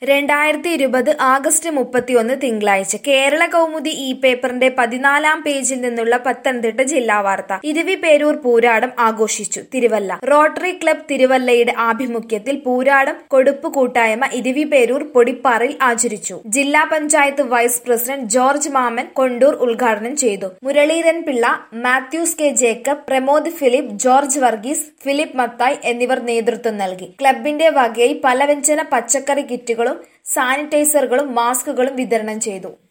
രണ്ടായിരത്തി ഇരുപത് ആഗസ്റ്റ് മുപ്പത്തിയൊന്ന് തിങ്കളാഴ്ച കേരള കൗമുദി ഈ പേപ്പറിന്റെ പതിനാലാം പേജിൽ നിന്നുള്ള പത്തനംതിട്ട ജില്ലാ വാർത്ത ഇരുവിപേരൂർ പൂരാടം ആഘോഷിച്ചു തിരുവല്ല റോട്ടറി ക്ലബ് തിരുവല്ലയുടെ ആഭിമുഖ്യത്തിൽ പൂരാടം കൊടുപ്പ് കൂട്ടായ്മ ഇരുവിപേരൂർ പൊടിപ്പാറിൽ ആചരിച്ചു ജില്ലാ പഞ്ചായത്ത് വൈസ് പ്രസിഡന്റ് ജോർജ് മാമൻ കൊണ്ടൂർ ഉദ്ഘാടനം ചെയ്തു മുരളീധരൻ പിള്ള മാത്യൂസ് കെ ജേക്കബ് പ്രമോദ് ഫിലിപ്പ് ജോർജ് വർഗീസ് ഫിലിപ്പ് മത്തായ് എന്നിവർ നേതൃത്വം നൽകി ക്ലബിന്റെ വകയായി പലവ്യഞ്ജന പച്ചക്കറി കിറ്റുകളും സാനിറ്റൈസറുകളും മാസ്കുകളും വിതരണം ചെയ്തു